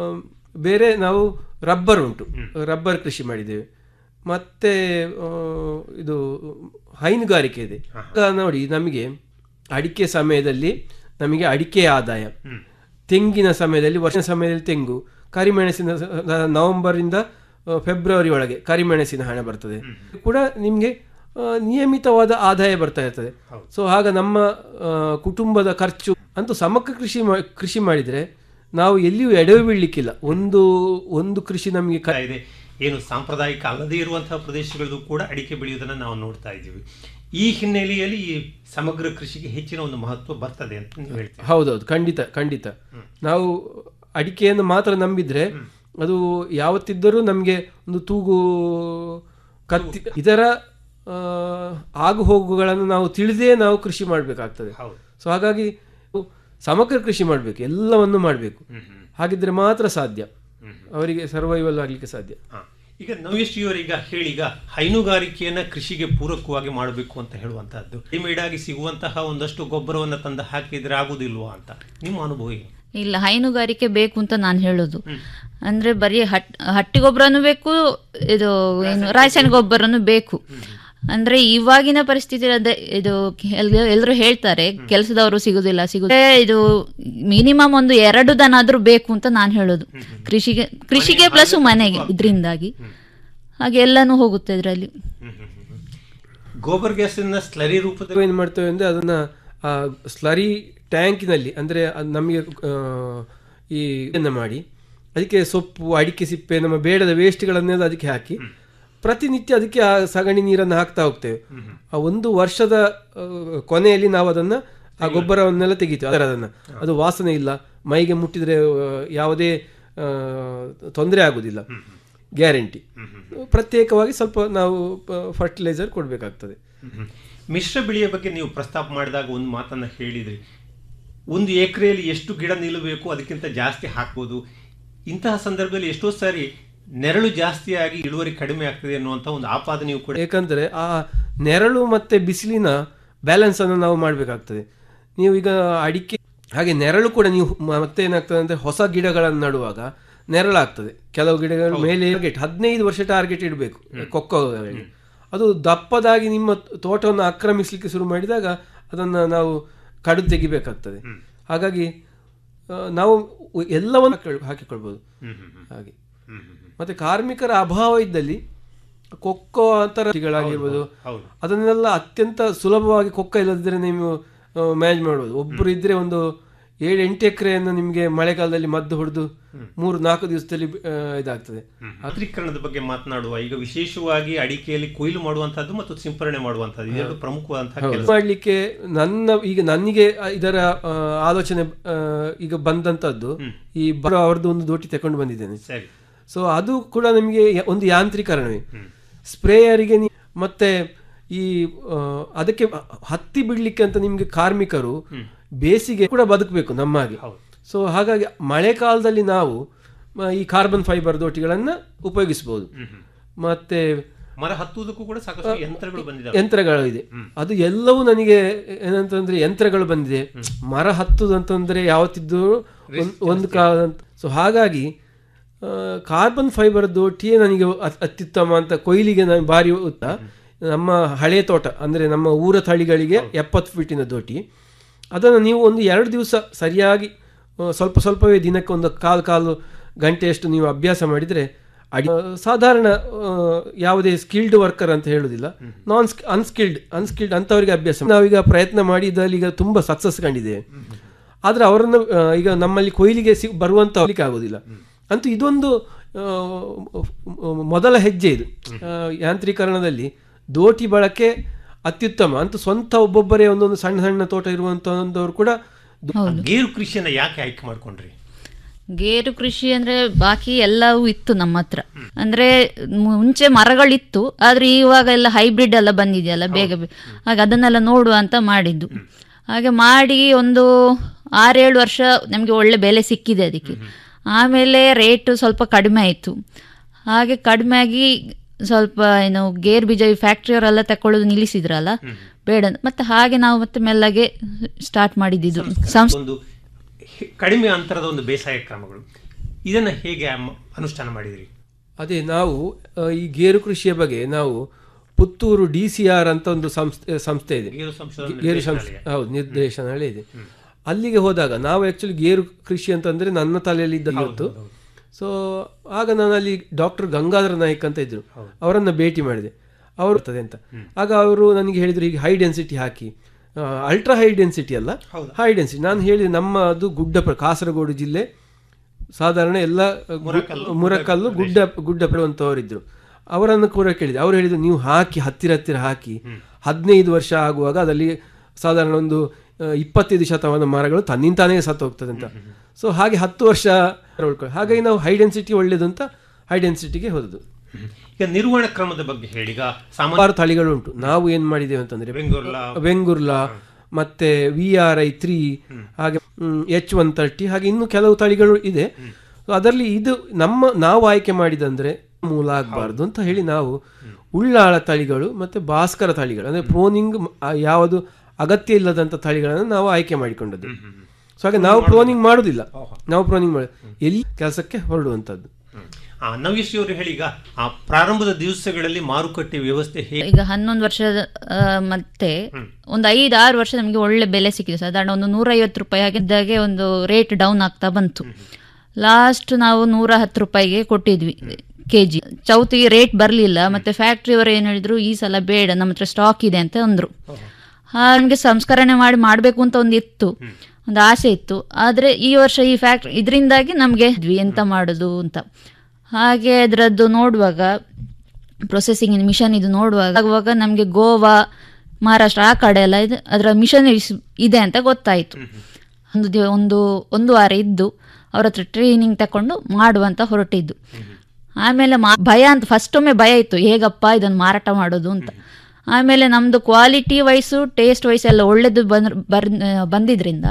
ಬೇರೆ ನಾವು ರಬ್ಬರ್ ಉಂಟು ರಬ್ಬರ್ ಕೃಷಿ ಮಾಡಿದ್ದೇವೆ ಮತ್ತೆ ಆ, ಇದು ಹೈನುಗಾರಿಕೆ ಇದೆ ಆಗ ನೋಡಿ ನಮಗೆ ಅಡಿಕೆ ಸಮಯದಲ್ಲಿ ನಮಗೆ ಅಡಿಕೆ ಆದಾಯ ತೆಂಗಿನ ಸಮಯದಲ್ಲಿ ವರ್ಷ ಸಮಯದಲ್ಲಿ ತೆಂಗು ಕರಿಮೆಣಸಿನ ಸ- ನ- ನವೆಂಬರಿಂದ ಆ, ಫೆಬ್ರವರಿ ಒಳಗೆ ಕರಿಮೆಣಸಿನ ಹಣ ಬರ್ತದೆ ಕೂಡ ನಿಮಗೆ ಆ, ನಿಯಮಿತವಾದ ಆದಾಯ ಬರ್ತಾ ಇರ್ತದೆ ಸೊ ಆಗ ನಮ್ಮ ಆ, ಕುಟುಂಬದ ಖರ್ಚು ಅಂತೂ ಸಮಗ್ರ ಕೃಷಿ ಮಾ- ಕೃಷಿ ಮಾಡಿದರೆ ನಾವು ಎಲ್ಲಿಯೂ ಎಡವಿ ಬೀಳಲಿಕ್ಕಿಲ್ಲ ಒಂದು ಒಂದು ಕೃಷಿ ನಮಗೆ ಕ ಇದೆ ಏನು ಸಾಂಪ್ರದಾಯಿಕ ಅಲ್ಲದೇ ಇರುವಂತಹ ಪ್ರದೇಶಗಳಲ್ಲೂ ಕೂಡ ಅಡಿಕೆ ಬೆಳೆಯುವುದನ್ನು ನಾವು ನೋಡ್ತಾ ಇದ್ದೀವಿ ಈ ಹಿನ್ನೆಲೆಯಲ್ಲಿ ಈ ಸಮಗ್ರ ಕೃಷಿಗೆ ಹೆಚ್ಚಿನ ಒಂದು ಮಹತ್ವ ಬರ್ತದೆ ಅಂತ ನೀವು ಹೇಳ್ತೀವಿ ಹೌದೌದು ಖಂಡಿತ ಖಂಡಿತ ನಾವು ಅಡಿಕೆಯನ್ನು ಮಾತ್ರ ನಂಬಿದ್ರೆ ಅದು ಯಾವತ್ತಿದ್ದರೂ ನಮಗೆ ಒಂದು ತೂಗು ಕತ್ತಿ ಇದರ ಆ, ಆಗು ಹೋಗುಗಳನ್ನು ನಾವು ತಿಳಿದೇ ನಾವು ಕೃಷಿ ಮಾಡಬೇಕಾಗ್ತದೆ ಸೊ ಹಾಗಾಗಿ ಸಮಗ್ರ ಕೃಷಿ ಮಾಡಬೇಕು ಎಲ್ಲವನ್ನು ಮಾಡಬೇಕು ಹಾಗಿದ್ರೆ ಮಾತ್ರ ಸಾಧ್ಯ ಅವರಿಗೆ ಸರ್ವೈವಲ್ ಆಗಲಿಕ್ಕೆ ಸಾಧ್ಯ ಈಗ ನವ್ಯಶ್ರೀಯವರೀಗ ಹೇಳೀಗ ಹೈನುಗಾರಿಕೆಯನ್ನ ಕೃಷಿಗೆ ಪೂರಕವಾಗಿ ಮಾಡಬೇಕು ಅಂತ ಹೇಳುವಂತಹದ್ದು ರೆಡಿಮೇಡ್ ಆಗಿ ಸಿಗುವಂತಹ ಒಂದಷ್ಟು ಗೊಬ್ಬರವನ್ನು ತಂದು ಹಾಕಿದ್ರೆ ಆಗುದಿಲ್ವಾ ಅಂತ ನಿಮ್ಮ ಅನುಭವ ಏನು ಇಲ್ಲ ಹೈನುಗಾರಿಕೆ ಬೇಕು ಅಂತ ನಾನು ಹೇಳೋದು ಅಂದ್ರೆ ಬರೀ ಹಟ್ ಹಟ್ಟಿ ಗೊಬ್ಬರನು ಬೇಕು ಇದು ಏನು ರಾಸಾಯನಿಕ ಗೊಬ್ಬರನು ಬೇಕು ಅಂದ್ರೆ ಇವಾಗಿನ ಪರಿಸ್ಥಿತಿ ಅದೇ ಇದು ಎಲ್ಲರೂ ಹೇಳ್ತಾರೆ ಕೆಲಸದವರು ಸಿಗುದಿಲ್ಲ ಸಿಗುದೇ ಇದು ಮಿನಿಮಮ್ ಒಂದು ಎರಡು ದನ ಆದ್ರೂ ಬೇಕು ಅಂತ ನಾನು ಹೇಳೋದು ಕೃಷಿಗೆ ಕೃಷಿಗೆ ಪ್ಲಸ್ ಮನೆಗೆ ಇದರಿಂದಾಗಿ ಹಾಗೆ ಎಲ್ಲಾನು ಹೋಗುತ್ತೆ ಇದರಲ್ಲಿ ಗೋಬರ್ ಗ್ಯಾಸನ್ನ ಸ್ಲರಿ ರೂಪದಲ್ಲಿ ಏನು ಮಾಡ್ತೇವೆ ಅಂದರೆ ಅದನ್ನು ಸ್ಲರಿ ಟ್ಯಾಂಕಿನಲ್ಲಿ ಅಂದರೆ ನಮಗೆ ಈ ಇದನ್ನ ಮಾಡಿ ಅದಕ್ಕೆ ಸೊಪ್ಪು ಅಡಿಕೆ ಸಿಪ್ಪೆ ನಮ್ಮ ಬೇಡದ ವೇಸ್ಟ್ಗಳನ್ನೆಲ್ಲ ಅದಕ್ಕೆ ಹಾಕಿ ಪ್ರತಿನಿತ್ಯ ಅದಕ್ಕೆ ಆ ಸಗಣಿ ನೀರನ್ನು ಹಾಕ್ತಾ ಹೋಗ್ತೇವೆ ಆ ಒಂದು ವರ್ಷದ ಆ, ಕೊನೆಯಲ್ಲಿ ನಾವು ಅದನ್ನು ಆ ಗೊಬ್ಬರವನ್ನೆಲ್ಲ ತೆಗಿತೇವೆ ಅದರ ಅದನ್ನು ಅದು ವಾಸನೆ ಇಲ್ಲ ಮೈಗೆ ಮುಟ್ಟಿದ್ರೆ ಆ, ಯಾವುದೇ ತೊಂದರೆ ಆಗುವುದಿಲ್ಲ ಗ್ಯಾರಂಟಿ ಪ್ರತ್ಯೇಕವಾಗಿ ಸ್ವಲ್ಪ ನಾವು ಫರ್ಟಿಲೈಸರ್ ಕೊಡಬೇಕಾಗ್ತದೆ ಮಿಶ್ರ ಬೆಳೆಯ ಬಗ್ಗೆ ನೀವು ಪ್ರಸ್ತಾಪ ಮಾಡಿದಾಗ ಒಂದು ಮಾತನ್ನ ಹೇಳಿದ್ರಿ ಒಂದು ಎಕರೆಯಲ್ಲಿ ಎಷ್ಟು ಗಿಡ ನಿಲ್ಲಬೇಕು ಅದಕ್ಕಿಂತ ಜಾಸ್ತಿ ಹಾಕ್ಬೋದು ಇಂತಹ ಸಂದರ್ಭದಲ್ಲಿ ಎಷ್ಟೋ ಸಾರಿ ನೆರಳು ಜಾಸ್ತಿಯಾಗಿ ಇಳುವರಿ ಕಡಿಮೆ ಆಗ್ತದೆ ಅನ್ನುವಂಥ ಒಂದು ಆಪಾದನೆಯೂ ಕೂಡ ಏಕೆಂದರೆ ಆ ನೆರಳು ಮತ್ತು ಬಿಸಿಲಿನ ಬ್ಯಾಲೆನ್ಸ್ ಅನ್ನು ನಾವು ಮಾಡಬೇಕಾಗ್ತದೆ ನೀವು ಈಗ ಅಡಿಕೆ ಹಾಗೆ ನೆರಳು ಕೂಡ ನೀವು ಮ- ಮತ್ತೆ ಏನಾಗ್ತದೆ ಅಂದರೆ ಹೊಸ ಗಿಡಗಳನ್ನು ನಡುವಾಗ ನೆರಳಾಗ್ತದೆ ಕೆಲವು ಗಿಡಗಳ ಮೇಲೆ ಟಾರ್ಗೆಟ್ ಹದಿನೈದು ವರ್ಷ ಟಾರ್ಗೆಟ್ ಇಡಬೇಕು ಕೊಕ್ಕೋಗಳಿಗೆ ಅದು ದಪ್ಪದಾಗಿ ನಿಮ್ಮ ತೋಟವನ್ನು ಆಕ್ರಮಿಸಲಿಕ್ಕೆ ಶುರು ಮಾಡಿದಾಗ ಅದನ್ನು ನಾವು ಕಡಿದು ತೆಗಿಬೇಕಾಗ್ತದೆ ಹಾಗಾಗಿ ಆ, ನಾವು ಎಲ್ಲವನ್ನು ಹಾಕಿ- ಹಾಕಿಕೊಳ್ಬೋದು ಹಾಗೆ ಮತ್ತೆ ಕಾರ್ಮಿಕರ ಅಭಾವ ಇದ್ದಲ್ಲಿ ಕೊಕ್ಕೋ ಅಂತರಗಳಾಗಿರ್ಬೋದು ಹೌದು. ಅದನ್ನೆಲ್ಲ ಅತ್ಯಂತ ಸುಲಭವಾಗಿ ಕೊಕ್ಕ ಇಲ್ಲದಿದ್ರೆ ನೀವು ಮ್ಯಾನೇಜ್ ಮಾಡ್ಬೋದು ಒಬ್ಬರು ಇದ್ರೆ ಒಂದು ಏಳು ಎಂಟು ಎಕರೆಯನ್ನು ನಿಮಗೆ ಮಳೆಗಾಲದಲ್ಲಿ ಮದ್ದು ಹೊಡೆದು ಮೂರು ನಾಲ್ಕು ದಿವಸದಲ್ಲಿ ಆ, ಇದಾಗ್ತದೆ ಯಾಂತ್ರೀಕರಣದ ಬಗ್ಗೆ ಮಾತನಾಡುವ ಈಗ ವಿಶೇಷವಾಗಿ ಅಡಿಕೆಯಲ್ಲಿ ಕೊಯ್ಲು ಮಾಡುವಂತಹದ್ದು ಮತ್ತು ಸಿಂಪರಣೆ ಮಾಡುವಂತಹದ್ದು ಇದೆರಡು ಪ್ರಮುಖವಾದಂತಹ ಹೌದು. ಕೆಲಸ ಮಾಡ್ಲಿಕ್ಕೆ ನನ್ನ ಈಗ ನನಗೆ ಇದರ ಆ, ಆಲೋಚನೆ ಆ, ಈಗ ಬಂದಂತದ್ದು ಈ ಬರೋ ಅವ್ರದ್ದು ಒಂದು ದೋಟಿ ತಕೊಂಡು ಬಂದಿದ್ದೇನೆ ಸರಿ ಸೊ ಅದು ಕೂಡ ನಿಮಗೆ ಯ- ಒಂದು ಯಾಂತ್ರೀಕರಣವೇ ಸ್ಪ್ರೇಯರಿಗೆ ನೀ- ಮತ್ತೆ ಈ ಆ, ಅದಕ್ಕೆ ಹತ್ತಿ ಬಿಡ್ಲಿಕ್ಕೆ ಅಂತ ನಿಮ್ಗೆ ಕಾರ್ಮಿಕರು ಬೇಸಿಗೆ ಕೂಡ ಬದುಕಬೇಕು ನಮ್ಮ ಹಾಗೆ ಸೊ ಹಾಗಾಗಿ ಮಳೆಗಾಲದಲ್ಲಿ ನಾವು ಮ- ಈ ಕಾರ್ಬನ್ ಫೈಬರ್ ದೋಟಿಗಳನ್ನ ಉಪಯೋಗಿಸಬಹುದು ಮತ್ತೆ ಮರ ಹತ್ತುವುದಕ್ಕೂ ಕೂಡ ಸಾಕಷ್ಟು ಯಂತ್ರಗಳು ಬಂದಿದ್ದಾವೆ ಯಂತ್ರಗಳು ಇದೆ ಅದು ಎಲ್ಲವೂ ನನಗೆ ಏನಂತಂದ್ರೆ ಯಂತ್ರಗಳು ಬಂದಿದೆ ಮರ ಹತ್ತುದು ಅಂತಂದ್ರೆ ಯಾವತ್ತಿದ್ದು ಒಂದ್- ಒಂದು ಕಾಲ ಸೊ ಹಾಗಾಗಿ ಕಾರ್ಬನ್ ಫೈಬರ್ ದೋಟಿಯೇ ನನಗೆ ಅತ್- ಅತ್ಯುತ್ತಮ ಅಂತ ಕೊಯ್ಲಿಗೆ ನಾನು ಭಾರಿ ಉತ್ತ ನಮ್ಮ ಹಳೆ ತೋಟ ಅಂದ್ರೆ ನಮ್ಮ ಊರ ತಳಿಗಳಿಗೆ ಎಪ್ಪತ್ತು ಫೀಟಿನ ದೋಟಿ ಅದನ್ನು ನೀವು ಒಂದು ಎರಡು ದಿವಸ ಸರಿಯಾಗಿ ಆ, ಸ್ವಲ್ಪ ಸ್ವಲ್ಪವೇ ದಿನಕ್ಕೆ ಒಂದು ಕಾಲು ಕಾಲು ಗಂಟೆಯಷ್ಟು ನೀವು ಅಭ್ಯಾಸ ಮಾಡಿದರೆ ಅಡಿ ಆ, ಸಾಧಾರಣ ಆ, ಯಾವುದೇ ಸ್ಕಿಲ್ಡ್ ವರ್ಕರ್ ಅಂತ ಹೇಳುವುದಿಲ್ಲ ನಾನ್ ಅನ್ಸ್ಕಿಲ್ಡ್ ಅನ್ಸ್ಕಿಲ್ಡ್ ಅಂತವರಿಗೆ ಅಭ್ಯಾಸ ನಾವೀಗ ಪ್ರಯತ್ನ ಮಾಡಿ ಇದರಲ್ಲಿ ಈಗ ತುಂಬ ಸಕ್ಸಸ್ ಕಂಡಿದ್ದೇವೆ ಆದರೆ ಅವರನ್ನು ಆ, ಈಗ ನಮ್ಮಲ್ಲಿ ಕೊಯ್ಲಿಗೆ ಸಿ ಬರುವಂತ ಹೋಗ್ಲಿಕ್ಕೆ ಆಗೋದಿಲ್ಲ ಅಂತೂ ಇದೊಂದು ಆ, ಮೊದಲ ಹೆಜ್ಜೆ ಇದು ಆ, ಯಾಂತ್ರೀಕರಣದಲ್ಲಿ ದೋಟಿ ಬಳಕೆ ಅತ್ಯುತ್ತಮ ಅಂತೂ ಸ್ವಂತ ಒಬ್ಬೊಬ್ಬರೇ ಒಂದೊಂದು ಸಣ್ಣ ಸಣ್ಣ ತೋಟ ಇರುವಂತವರು ಕೂಡ ಗೇರು ಕೃಷಿಯನ್ನ ಯಾಕೆ ಆಯ್ಕೆ ಮಾಡ್ಕೊಂಡ್ರಿ ಗೇರು ಕೃಷಿ ಅಂದ್ರೆ ಬಾಕಿ ಎಲ್ಲವೂ ಇತ್ತು ನಮ್ಮ ಹತ್ರ ಅಂದ್ರೆ ಮುಂಚೆ ಮರಗಳಿತ್ತು ಆದ್ರೆ ಇವಾಗ ಎಲ್ಲ ಹೈಬ್ರಿಡ್ ಎಲ್ಲ ಬಂದಿದೆಯಲ್ಲ ಬೇಗ ಬೇಗ ಹಾಗೆ ಅದನ್ನೆಲ್ಲ ನೋಡುವ ಅಂತ ಮಾಡಿದ್ದು ಹಾಗೆ ಮಾಡಿ ಒಂದು ಆರೇಳು ವರ್ಷ ನಮಗೆ ಒಳ್ಳೆ ಬೆಲೆ ಸಿಕ್ಕಿದೆ ಅದಕ್ಕೆ ಆಮೇಲೆ ರೇಟು ಸ್ವಲ್ಪ ಕಡಿಮೆ ಆಯಿತು ಹಾಗೆ ಕಡಿಮೆ ಆಗಿ ಸ್ವಲ್ಪ ಏನು ಗೇರ್ ಬೀಜ ಫ್ಯಾಕ್ಟ್ರಿಯವರೆಲ್ಲ ತಕೊಳ್ಳೋದು ನಿಲ್ಲಿಸಿದ್ರಲ್ಲ ಬೇಡ ಅಂತ. ಮತ್ತೆ ಹಾಗೆ ನಾವು ಮತ್ತೆ ಮೆಲ್ಲಗೆ ಸ್ಟಾರ್ಟ್ ಮಾಡಿದ್ದು ಸಂಸ್ಥೆ ಒಂದು ಹೆ- ಕಡಿಮೆ ಅಂತರದ ಒಂದು ಬೇಸಾಯ ಕ್ರಮಗಳು ಇದನ್ನ ಹೇಗೆ ಅಮ್ಮ- ಅನುಷ್ಠಾನ ಮಾಡಿದ್ರಿ ಅದೇ ನಾವು ಆ, ಈ ಗೇರು ಕೃಷಿಯ ಬಗ್ಗೆ ನಾವು ಪುತ್ತೂರು ಡಿ ಸಿ ಆರ್ ಅಂತ ಒಂದು ಸಂಸ್ಥೆ ಸಂಸ್ಥೆ ಇದೆ ಗೇರು ಸಂಶೋಧನಾ ಗೇರು ಸಂಸ್ಥೆ ನಿರ್ದೇಶನಾಲಯ. ಹೌದು ನಿರ್ದೇಶನಾಲಯ ಇದೆ ಅಲ್ಲಿಗೆ ಹೋದಾಗ ನಾವು ಆಕ್ಚುಲಿ ಗೇರು ಕೃಷಿ ಅಂತಂದ್ರೆ ನನ್ನ ತಲೆಯಲ್ಲಿ ಇದ್ದ ಇವತ್ತು ಸೊ ಆಗ ನಾನು ಅಲ್ಲಿ ಡಾಕ್ಟರ್ ಗಂಗಾಧರ ನಾಯ್ಕ್ ಅಂತ ಇದ್ರು ಅವರನ್ನ ಭೇಟಿ ಮಾಡಿದೆ ಅವರು ಇರ್ತದೆ ಅಂತ ಆಗ ಅವರು ನನಗೆ ಹೇಳಿದ್ರು ಈಗ ಹೈ ಡೆನ್ಸಿಟಿ ಹಾಕಿ ಅಲ್ಟ್ರಾ ಹೈ ಡೆನ್ಸಿಟಿ ಅಲ್ಲ ಹೈ ಡೆನ್ಸಿಟಿ ನಾನು ಹೇಳಿದೆ ನಮ್ಮ ಅದು ಗುಡ್ಡ ಪ್ರ- ಕಾಸರಗೋಡು ಜಿಲ್ಲೆ ಸಾಧಾರಣ ಎಲ್ಲ ಗು- ಮುರಕಲ್ಲು ಗುಡ್ಡ ಗುಡ್ಡ ಪಡುವಂಥವರಿದ್ದರು ಅವರನ್ನು ಕೂಡ ಕೇಳಿದೆ ಅವರು ಹೇಳಿದ್ರು ನೀವು ಹಾಕಿ ಹತ್ತಿರ ಹತ್ತಿರ ಹಾಕಿ ಹದಿನೈದು ವರ್ಷ ಆಗುವಾಗ ಅದರಲ್ಲಿ ಸಾಧಾರಣ ಒಂದು ಆ, ಇಪ್ಪತ್ತೈದು ಶತಮಾನ ಮರಗಳು ತನ್ನಿಂತಾನೇ ಸತ್ತು ಹೋಗ್ತದೆ ಅಂತ ಸೊ ಹಾಗೆ ಹತ್ತು ವರ್ಷ ಉಳ್ಕೊಳ್ಳಿ ಹಾಗಾಗಿ ನಾವು ಹೈ ಡೆನ್ಸಿಟಿ ಒಳ್ಳೇದು ಅಂತ ಹೈ ಡೆನ್ಸಿಟಿಗೆ ಹೋದದ್ದು ಈಗ ನಿರ್ವಹಣಾ ಕ್ರಮದ ಬಗ್ಗೆ ಹೇಳಿ ಈಗ ಸಾಮಾನ್ಯ ಹಲವಾರು ತಳಿಗಳು ಉಂಟು ನಾವು ಏನ್ ಮಾಡಿದ್ದೇವೆ ಅಂತಂದ್ರೆ ಬೆಂಗುರ್ಲಾ. ಬೆಂಗುರ್ಲಾ ಮತ್ತೆ ವಿ ಆರ್ ಐ ತ್ರೀ ಹಾಗೆ ಎಚ್ ಒನ್ ತರ್ಟಿ ಹಾಗೆ ಇನ್ನು ಕೆಲವು ತಳಿಗಳು ಇದೆ So ಅದರಲ್ಲಿ ಇದು ನಮ್ಮ ನಾವು ಆಯ್ಕೆ ಮಾಡಿದಂದ್ರೆ ಮೂಲ ಆಗಬಾರ್ದು ಅಂತ ಹೇಳಿ ನಾವು ಉಳ್ಳಾಳ ತಳಿಗಳು ಮತ್ತೆ ಭಾಸ್ಕರ ತಳಿಗಳು ಅಂದ್ರೆ ಪ್ರೋನಿಂಗ್ ಯಾವುದು ಅಗತ್ಯ ಇಲ್ಲದಂತ ತಳಿಗಳನ್ನು ನಾವು ಆಯ್ಕೆ ಮಾಡಿಕೊಂಡದ್ದು ಸೊ ಹಾಗೆ ನಾವು ಪ್ರೋನಿಂಗ್ ಮಾಡುದಿಲ್ಲ ನಾವು ಪ್ರೋನಿಂಗ್ ಮಾಡಿ ಎಲ್ಲಿ ಕೆಲಸಕ್ಕೆ ಹೊರಡುವಂತದ್ದು ಆ, ನವ್ಯಶ್ರೀ ಅವರು ಹೇಳಿ ಈಗ ಆ ಪ್ರಾರಂಭದ ದಿವಸಗಳಲ್ಲಿ ಮಾರುಕಟ್ಟೆ ವ್ಯವಸ್ಥೆ ಹೇಗೆ ಈಗ ಹನ್ನೊಂದು ವರ್ಷದ ಆ, ಮತ್ತೆ ಒಂದು ಐದು ಆರು ವರ್ಷ ನಮಗೆ ಒಳ್ಳೆ ಬೆಲೆ ಸಿಕ್ಕಿದೆ ಸಾಧಾರಣ ಒಂದು ನೂರೈವತ್ತು ರೂಪಾಯಿ ಆಗಿದ್ದಾಗೆ ಒಂದು ರೇಟ್ ಡೌನ್ ಆಗ್ತಾ ಬಂತು ಲಾಸ್ಟ್ ನಾವು ನೂರ ಹತ್ತು ರೂಪಾಯಿಗೆ ಕೊಟ್ಟಿದ್ವಿ ಕೆ ಜಿ ಚೌತಿಗೆ ರೇಟ್ ಬರಲಿಲ್ಲ ಮತ್ತೆ ಫ್ಯಾಕ್ಟ್ರಿಯವರು ಏನು ಹೇಳಿದ್ರು ಈ ಸಲ ಬೇಡ ನಮ್ಮ ಹತ್ರ ಸ್ಟಾಕ್ ಇದೆ ಅಂತ ಅಂದರು ನಮಗೆ ಸಂಸ್ಕರಣೆ ಮಾಡಿ ಮಾಡಬೇಕು ಅಂತ ಒಂದು ಇತ್ತು ಒಂದು ಆಸೆ ಇತ್ತು ಆದರೆ ಈ ವರ್ಷ ಈ ಫ್ಯಾಕ್ಟ್ರಿ ಇದರಿಂದಾಗಿ ನಮಗೆ ಎಂತ ಮಾಡೋದು ಅಂತ ಹಾಗೆ ಅದರದ್ದು ನೋಡುವಾಗ ಪ್ರೊಸೆಸಿಂಗ್ ಮಿಷನ್ ಇದು ನೋಡುವಾಗ ಆಗುವಾಗ ನಮಗೆ ಗೋವಾ ಮಹಾರಾಷ್ಟ್ರ ಆ ಕಡೆ ಎಲ್ಲ ಇದು ಅದರ ಮಿಷನರೀಸ್ ಇದೆ ಅಂತ ಗೊತ್ತಾಯಿತು ಒಂದು ದಿವ ಒಂದು ಒಂದು ವಾರ ಇದ್ದು ಅವ್ರ ಹತ್ರ ಟ್ರೈನಿಂಗ್ ತಗೊಂಡು ಮಾಡುವಂತ ಹೊರಟಿದ್ದು ಆಮೇಲೆ ಮಾ ಭಯ ಅಂತ ಫಸ್ಟ್ ಒಮ್ಮೆ ಭಯ ಇತ್ತು ಹೇಗಪ್ಪ ಇದನ್ನು ಮಾರಾಟ ಮಾಡೋದು ಅಂತ ಆಮೇಲೆ ನಮ್ಮದು ಕ್ವಾಲಿಟಿ ವೈಸು ಟೇಸ್ಟ್ ವೈಸ್ ಎಲ್ಲ ಒಳ್ಳೇದು ಬಂದ್ ಬರ್ ಬಂದಿದ್ರಿಂದ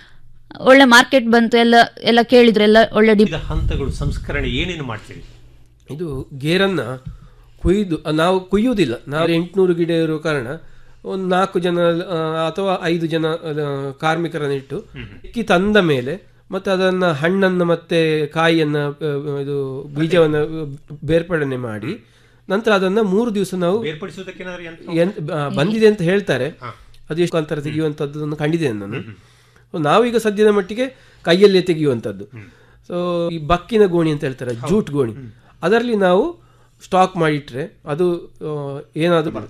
ಒಳ್ಳೆ ಮಾರ್ಕೆಟ್ ಬಂತು ಎಲ್ಲ ಎಲ್ಲ ಕೇಳಿದ್ರು ಎಲ್ಲ ಒಳ್ಳೆ ಡಿ ಈಗ ಹಂತಗಳು ಸಂಸ್ಕರಣೆ ಏನೇನು ಮಾಡ್ತೀರಿ ಇದು ಗೇರನ್ನ ಕುಯ್ದು ಆ, ನಾವು ಕುಯ್ಯುವುದಿಲ್ಲ ನಾವು ಎಂಟುನೂರು ಗಿಡ ಇರುವ ಕಾರಣ ಒಂದು ನಾಲ್ಕು ಜನ ಆ, ಅಥವಾ ಐದು ಜನ ಆ, ಕಾರ್ಮಿಕರನ್ನು ಇಟ್ಟು ಇಕ್ಕಿ ತಂದ ಮೇಲೆ ಮತ್ತೆ ಅದನ್ನ ಹಣ್ಣನ್ನು ಮತ್ತೆ ಕಾಯಿಯನ್ನ ಆ, ಇದು ಬೀಜವನ್ನ ಬೇರ್ಪಡಣೆ ಮಾಡಿ ನಂತರ ಅದನ್ನ ಮೂರು ದಿವಸ ನಾವು ಬೇರ್ಪಡಿಸುವುದಕ್ಕೆ ಏನಾದ್ರು ಯಂತ್ರ ಎನ್- ಆ, ಬಂದಿದೆ ಅಂತ ಹೇಳ್ತಾರೆ ಅದು ಎಷ್ಟು ಅಂತರ ತೆಗೆಯುವಂಥದ್ದನ್ನು ಕಂಡಿದ್ದೇನೆ ನಾನು ನಾವೀಗ ಸದ್ಯದ ಮಟ್ಟಿಗೆ ಕೈಯಲ್ಲೇ ತೆಗೆಯುವಂಥದ್ದು ಸೊ ಈ ಬಕ್ಕಿನ ಗೋಣಿ ಅಂತ ಹೇಳ್ತಾರೆ ಜೂಟ್ ಗೋಣಿ ಅದರಲ್ಲಿ ನಾವು ಸ್ಟಾಕ್ ಮಾಡಿಟ್ರೆ ಅದು ಆ, ಏನಾದ್ರು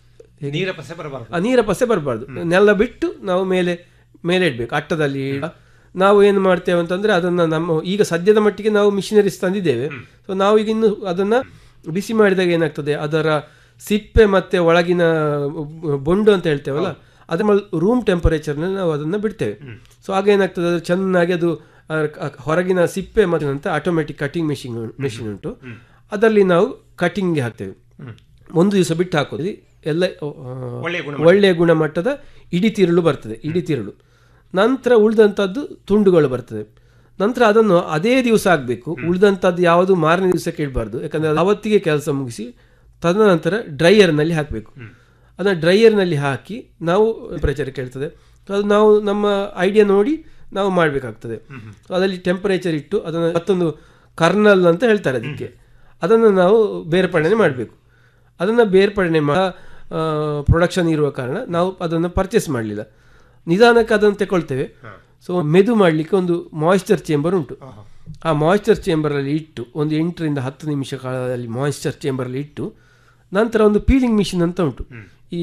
ನೀರ ಪಸೆ ಬರಬಾರದು ಆ ನೀರ ಪಸೆ ಬರಬಾರ್ದು ನೆಲ ಬಿಟ್ಟು ನಾವು ಮೇಲೆ ಮೇಲೆ ಇಡಬೇಕು ಅಟ್ಟದಲ್ಲಿ ಇಡ- ನಾವು ಏನು ಮಾಡ್ತೇವೆ ಅಂತಂದ್ರೆ ಅದನ್ನ ನಮ್ಮ ಈಗ ಸದ್ಯದ ಮಟ್ಟಿಗೆ ನಾವು ಮಿಷಿನರೀಸ್ ತಂದಿದ್ದೇವೆ ಸೊ ನಾವು ಈಗ ಇನ್ನು ಅದನ್ನ ಬಿಸಿ ಮಾಡಿದಾಗ ಏನಾಗ್ತದೆ ಅದರ ಸಿಪ್ಪೆ ಮತ್ತೆ ಒಳಗಿನ ಬೊಂಡು ಅಂತ ಹೇಳ್ತೇವಲ್ಲ ಅದ್ರ ರೂಮ್ ಟೆಂಪರೇಚರ್ನಲ್ಲಿ ನಾವು ಅದನ್ನ ಬಿಡ್ತೇವೆ ಸೊ ಆಗ ಏನಾಗ್ತದೆ ಅದು ಚೆನ್ನಾಗಿ ಅದು ಆ, ಆ, ಹೊರಗಿನ ಸಿಪ್ಪೆ ಮತ್ತೆ ಅಂತ ಆಟೋಮೆಟಿಕ್ ಕಟಿಂಗ್ ಮೆಷಿನ್ ಮೆಷಿನ್ ಉಂಟು ಅದರಲ್ಲಿ ನಾವು ಕಟಿಂಗ್ಗೆ ಹಾಕ್ತೇವೆ ಒಂದು ದಿವಸ ಬಿಟ್ಟು ಹಾಕೋದು ಎಲ್ಲ ಆ, ಒಳ್ಳೆಯ ಗುಣಮಟ್ಟ. ಒಳ್ಳೆಯ ಗುಣಮಟ್ಟದ ಇಡಿ ತಿರುಳು ಬರ್ತದೆ ಇಡಿ ತಿರುಳು ನಂತರ ಉಳಿದಂಥದ್ದು ತುಂಡುಗಳು ಬರ್ತದೆ ನಂತರ ಅದನ್ನು ಅದೇ ದಿವಸ ಆಗಬೇಕು ಉಳಿದಂಥದ್ದು ಯಾವುದು ಮಾರನೇ ದಿವಸಕ್ಕೆ ಇಡಬಾರ್ದು ಯಾಕಂದರೆ ಅದು ಅವತ್ತಿಗೆ ಕೆಲಸ ಮುಗಿಸಿ ತದನಂತರ ಡ್ರೈಯರ್ನಲ್ಲಿ ಹಾಕಬೇಕು ಅದನ್ನು ಡ್ರೈಯರ್ನಲ್ಲಿ ಹಾಕಿ ನಾವು ಟೆಂಪರೇಚರ್ ಕೇಳ್ತದೆ ಅದು ನಾವು ನಮ್ಮ ಐಡಿಯಾ ನೋಡಿ ನಾವು ಮಾಡಬೇಕಾಗ್ತದೆ ಅದರಲ್ಲಿ ಟೆಂಪರೇಚರ್ ಇಟ್ಟು ಅದನ್ನು ಮತ್ತೊಂದು ಕರ್ನಲ್ ಅಂತ ಹೇಳ್ತಾರೆ ಅದಕ್ಕೆ ಅದನ್ನು ನಾವು ಬೇರ್ಪಡಣೆ ಮಾಡಬೇಕು ಅದನ್ನು ಬೇರ್ಪಡಣೆ ಮಾ ಪ್ರೊಡಕ್ಷನ್ ಇರುವ ಕಾರಣ ನಾವು ಅದನ್ನು ಪರ್ಚೇಸ್ ಮಾಡಲಿಲ್ಲ ನಿಧಾನಕ್ಕೆ ಅದನ್ನು ತಗೊಳ್ತೇವೆ ಸೊ ಮೆದು ಮಾಡಲಿಕ್ಕೆ ಒಂದು ಮಾಯಿಶ್ಚರ್ ಚೇಂಬರ್ ಉಂಟು ಆ ಮಾಯಿಶ್ಚರ್ ಚೇಂಬರಲ್ಲಿ ಇಟ್ಟು ಒಂದು ಎಂಟರಿಂದ ಹತ್ತು ನಿಮಿಷ ಕಾಲದಲ್ಲಿ ಮಾಯಿಶ್ಚರ್ ಚೇಂಬರಲ್ಲಿ ಇಟ್ಟು ನಂತರ ಒಂದು ಪೀಲಿಂಗ್ ಮಿಷಿನ್ ಅಂತ ಉಂಟು ಈ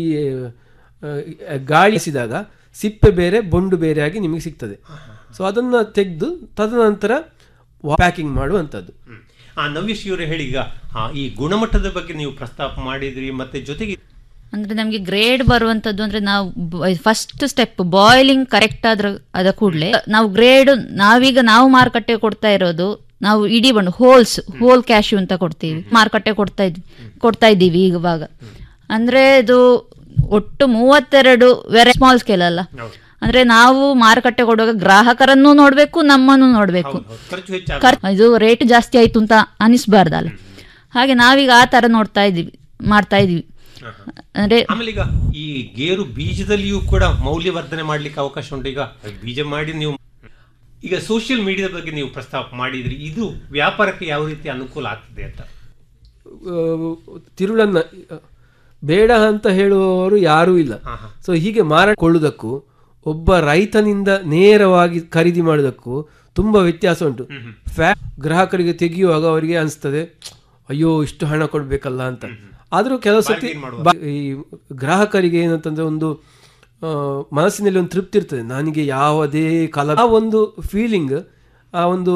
ಆ, ಗಾಳಿ ಹಸಿದಾಗ ಸಿಪ್ಪೆ ಬೇರೆ ಬೊಂಡು ಬೇರೆ ಆಗಿ ನಿಮಗೆ ಸಿಗ್ತದೆ ಸೊ ಅದನ್ನು ತೆಗೆದು ತದನಂತರ ಪ್ಯಾಕಿಂಗ್ ಮಾಡುವಂಥದ್ದು ಆ ನವ್ಯಶ್ರೀ ಅವರು ಹೇಳಿ ಈಗ ಆ, ಈ ಗುಣಮಟ್ಟದ ಬಗ್ಗೆ ನೀವು ಪ್ರಸ್ತಾಪ ಮಾಡಿದ್ರಿ ಮತ್ತೆ ಜೊತೆಗೆ ಅಂದ್ರೆ ನಮಗೆ ಗ್ರೇಡ್ ಬರುವಂತದ್ದು ಅಂದ್ರೆ ನಾವು ಫಸ್ಟ್ ಸ್ಟೆಪ್ ಬಾಯ್ಲಿಂಗ್ ಕರೆಕ್ಟ್ ಆದ್ರ ಅದ ಕೂಡಲೇ ನಾವು ಗ್ರೇಡ್ ನಾವೀಗ ನಾವು ಮಾರುಕಟ್ಟೆ ಕೊಡ್ತಾ ಇರೋದು ನಾವು ಇಡೀ ಬಂಡು ಹೋಲ್ಸ್ ಹೋಲ್ ಕ್ಯಾಶ್ಯೂ ಅಂತ ಕೊಡ್ತೀವಿ ಮಾರುಕಟ್ಟೆ ಕೊಡ್ತಾ ಇದ್ವಿ ಕೊಡ್ತಾ ಇದ್ದೀವಿ ಇವಾಗ ಅಂದ್ರೆ ಇದು ಒಟ್ಟು ಮೂವತ್ತೆರಡು ವೆರೈ ಸ್ಮಾಲ್ ಸ್ಕೇಲ್ ಅಲ್ಲ ಅಂದ್ರೆ ನಾವು ಮಾರುಕಟ್ಟೆ ಕೊಡುವಾಗ ಗ್ರಾಹಕರನ್ನು ನೋಡ್ಬೇಕು ನಮ್ಮನ್ನು ನೋಡ್ಬೇಕು ಖರ್ಚು ಹೆಚ್ಚಾಗ ಖರ್ಚು ಇದು ರೇಟ್ ಜಾಸ್ತಿ ಆಯ್ತು ಅಂತ ಅನಿಸ್ಬಾರ್ದಲ್ಲ ಹಾಗೆ ನಾವೀಗ ಆ ತರ ನೋಡ್ತಾ ಇದೀವಿ ಮಾಡ್ತಾ ಇದೀವಿ ಅಂದ್ರೆ ಆಮೇಲೆ ಈಗ ಈ ಗೇರು ಬೀಜದಲ್ಲಿಯೂ ಕೂಡ ಮೌಲ್ಯವರ್ಧನೆ ಮಾಡ್ಲಿಕ್ಕೆ ಅವಕಾಶ ಉಂಟು ಈಗ ಬೀಜ ಮಾಡಿ ನೀವು ಈಗ ಸೋಷಿಯಲ್ ಮೀಡಿಯಾದ ಬಗ್ಗೆ ನೀವು ಪ್ರಸ್ತಾಪ ಮಾಡಿದ್ರಿ ಇದು ವ್ಯಾಪಾರಕ್ಕೆ ಯಾವ ರೀತಿ ಅನುಕೂಲ ಆಗ್ತದೆ ಅಂತ ಆ, ತಿರುಳನ್ನ ಆ, ಬೇಡ ಅಂತ ಹೇಳುವವರು ಯಾರೂ ಇಲ್ಲ ಸೊ ಹೀಗೆ ಮಾರಾಟಕೊಳ್ಳುವುದಕ್ಕೂ ಒಬ್ಬ ರೈತನಿಂದ ನೇರವಾಗಿ ಖರೀದಿ ಮಾಡೋದಕ್ಕೂ ತುಂಬಾ ವ್ಯತ್ಯಾಸ ಉಂಟು ಫ್ಯಾ ಗ್ರಾಹಕರಿಗೆ ತೆಗೆಯುವಾಗ ಅವರಿಗೆ ಅನಿಸ್ತದೆ ಅಯ್ಯೋ ಇಷ್ಟು ಹಣ ಕೊಡ್ಬೇಕಲ್ಲ ಅಂತ ಆದರೂ ಕೆಲವು ಸತಿ ಬ- ಈ ಗ್ರಾಹಕರಿಗೆ ಏನಂತಂದ್ರೆ ಒಂದು ಆ, ಮನಸ್ಸಿನಲ್ಲಿ ಒಂದು ತೃಪ್ತಿ ಇರ್ತದೆ ನನಗೆ ಯಾವುದೇ ಕಲ ಆ ಒಂದು ಫೀಲಿಂಗ್ ಆ ಒಂದು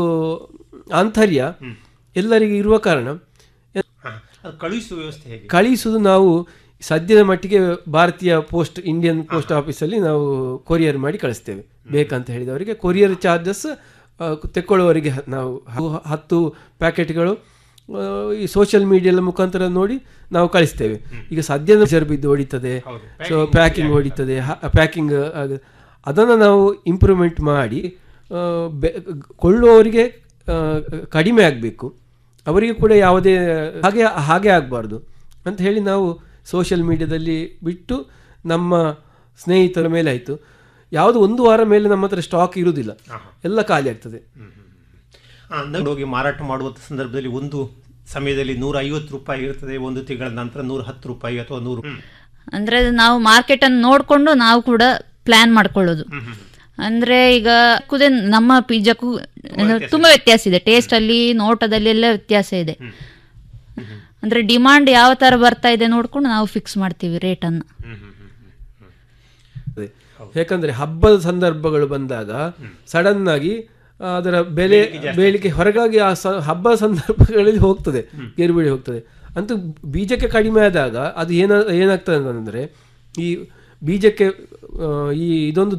ಆಂತರ್ಯ ಎಲ್ಲರಿಗೆ ಇರುವ ಕಾರಣ ಅದು ಕಳುಹಿಸುವ ವ್ಯವಸ್ಥೆ ಹೇಗೆ ಕಳಿಸುವುದು ನಾವು ಸದ್ಯದ ಮಟ್ಟಿಗೆ ಭಾರತೀಯ ಪೋಸ್ಟ್ ಇಂಡಿಯನ್ ಪೋಸ್ಟ್ ಆಫೀಸಲ್ಲಿ ನಾವು ಕೊರಿಯರ್ ಮಾಡಿ ಕಳಿಸ್ತೇವೆ ಬೇಕಂತ ಹೇಳಿದವರಿಗೆ ಕೊರಿಯರ್ ಚಾರ್ಜಸ್ ತೆಕ್ಕೊಳ್ಳುವವರಿಗೆ ಹ- ನಾವು ಹ- ಹತ್ತು ಪ್ಯಾಕೆಟ್ಗಳು ಆ, ಈ ಸೋಷಿಯಲ್ ಮೀಡಿಯಾದ ಮುಖಾಂತರ ನೋಡಿ ನಾವು ಕಳಿಸ್ತೇವೆ ಈಗ ಸದ್ಯದ ಜರ್ ಬಿದ್ದು ಹೊಡಿತದೆ ಸೊ ಪ್ಯಾಕಿಂಗ್ ಹೊಡಿತದೆ ಪ್ಯಾಕಿಂಗ್ ಅದನ್ನು ನಾವು ಇಂಪ್ರೂವ್ಮೆಂಟ್ ಮಾಡಿ ಆ, ಬೆ- ಕೊಳ್ಳುವವರಿಗೆ ಆ, ಕಡಿಮೆ ಆಗಬೇಕು ಅವರಿಗೆ ಕೂಡ ಯಾವುದೇ ಹಾಗೆ ಹಾಗೆ ಆಗಬಾರ್ದು ಅಂತ ಹೇಳಿ ನಾವು ಸೋಷಿಯಲ್ ಮೀಡಿಯಾದಲ್ಲಿ ಬಿಟ್ಟು ನಮ್ಮ ಸ್ನೇಹಿತರ ಮೇಲೆ ಆಯಿತು ಯಾವುದು ಒಂದು ವಾರ ಮೇಲೆ ನಮ್ಮ ಹತ್ರ ಸ್ಟಾಕ್ ಇರುವುದಿಲ್ಲ ಎಲ್ಲ ಖಾಲಿ ಆಗ್ತದೆ ಆ, ನಾವು ಹೋಗಿ ಮಾರಾಟ ಮಾಡುವ ಸಂದರ್ಭದಲ್ಲಿ ಒಂದು ಸಮಯದಲ್ಲಿ ನೂರ ಐವತ್ತು ರೂಪಾಯಿ ಇರ್ತದೆ ಒಂದು ತಿಂಗಳ ನಂತರ ನೂರ ಹತ್ತು ರೂಪಾಯಿ ಅಥವಾ ನೂರು ಅಂದ್ರೆ ನಾವು ಮಾರ್ಕೆಟ್ ಅನ್ನು ನೋಡ್ಕೊಂಡು ನಾವು ಕೂಡ ಪ್ಲಾನ್ ಮಾಡ್ಕೊಳ್ಳೋದು ಅಂದ್ರೆ ಈಗ ಕುದೇ ನಮ್ಮ ಪಿಜ್ಜಕ್ಕೂ ತುಂಬಾ ವ್ಯತ್ಯಾಸ ಇದೆ ಟೇಸ್ಟ್ ಅಲ್ಲಿ ನೋಟದಲ್ಲಿ ಎಲ್ಲ ವ್ಯತ್ಯಾಸ ಇದೆ ಅಂದ್ರೆ ಡಿಮಾಂಡ್ ಯಾವ ತರ ಬರ್ತಾ ಇದೆ ನೋಡ್ಕೊಂಡು ನಾವು ಫಿಕ್ಸ್ ಮಾಡ್ತೀವಿ ರೇಟ್ ಅನ್ನ ಅದೇ. ಯಾಕಂದ್ರೆ ಹಬ್ಬದ ಸಂದರ್ಭಗಳು ಬಂದಾಗ ಸಡನ್ ಆಗಿ ಆ, ಅದರ ಬೆಲೆ ಬೇಡಿಕೆ ಹೊರಗಾಗಿ ಆ ಸ- ಹಬ್ಬ ಸಂದರ್ಭಗಳಲ್ಲಿ ಹೋಗ್ತದೆ ಗೇರುಬೀಳಿ ಹೋಗ್ತದೆ ಅಂತೂ ಬೀಜಕ್ಕೆ ಕಡಿಮೆ ಆದಾಗ ಅದು ಏನ ಏನಾಗ್ತದೆ ಅಂತಂದ್ರೆ ಈ ಬೀಜಕ್ಕೆ ಆ, ಈ ಇದೊಂದು